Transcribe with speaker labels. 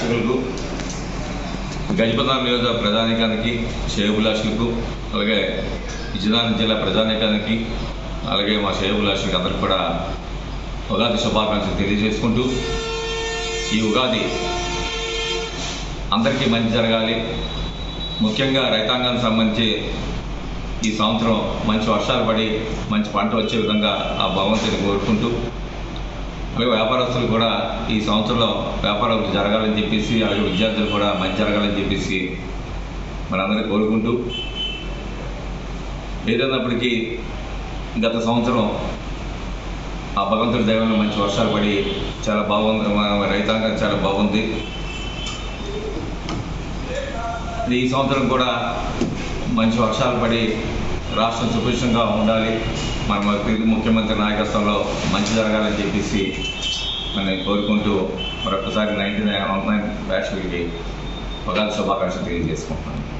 Speaker 1: ప్రేక్షకులకు గజపతి నియోజక ప్రజానీకానికి శ్రేయభిలాషులకు అలాగే విజయనగరం జిల్లా ప్రజానీకానికి అలాగే మా శ్రేయభిలాషులకు అందరికి కూడా ఉగాది శుభాకాంక్షలు తెలియజేసుకుంటూ ఈ ఉగాది అందరికీ మంచి జరగాలి ముఖ్యంగా రైతాంగానికి సంబంధించి ఈ సంవత్సరం మంచి వర్షాలు పడి మంచి పంట వచ్చే విధంగా ఆ భగవంతుని కోరుకుంటూ అలాగే వ్యాపారస్తులు కూడా ఈ సంవత్సరంలో వ్యాపారం జరగాలని చెప్పేసి అలాగే విద్యార్థులు కూడా మంచి జరగాలని చెప్పేసి మనందరినీ కోరుకుంటూ ఏదైనప్పటికీ గత సంవత్సరం ఆ భగవంతుడి దైవంలో మంచి వర్షాలు పడి చాలా బాగుంది మన రైతాంగం చాలా బాగుంది ఈ సంవత్సరం కూడా మంచి వర్షాలు పడి రాష్ట్రం సుభిక్షంగా ఉండాలి మన తెలుగు ముఖ్యమంత్రి నాయకత్వంలో మంచి జరగాలని చెప్పేసి మనం కోరుకుంటూ మరొకసారి నైన్టీ నైన్ ఆన్లైన్ బ్యాచ్లకి ఉగాది శుభాకాంక్షలు తెలియజేసుకుంటున్నాను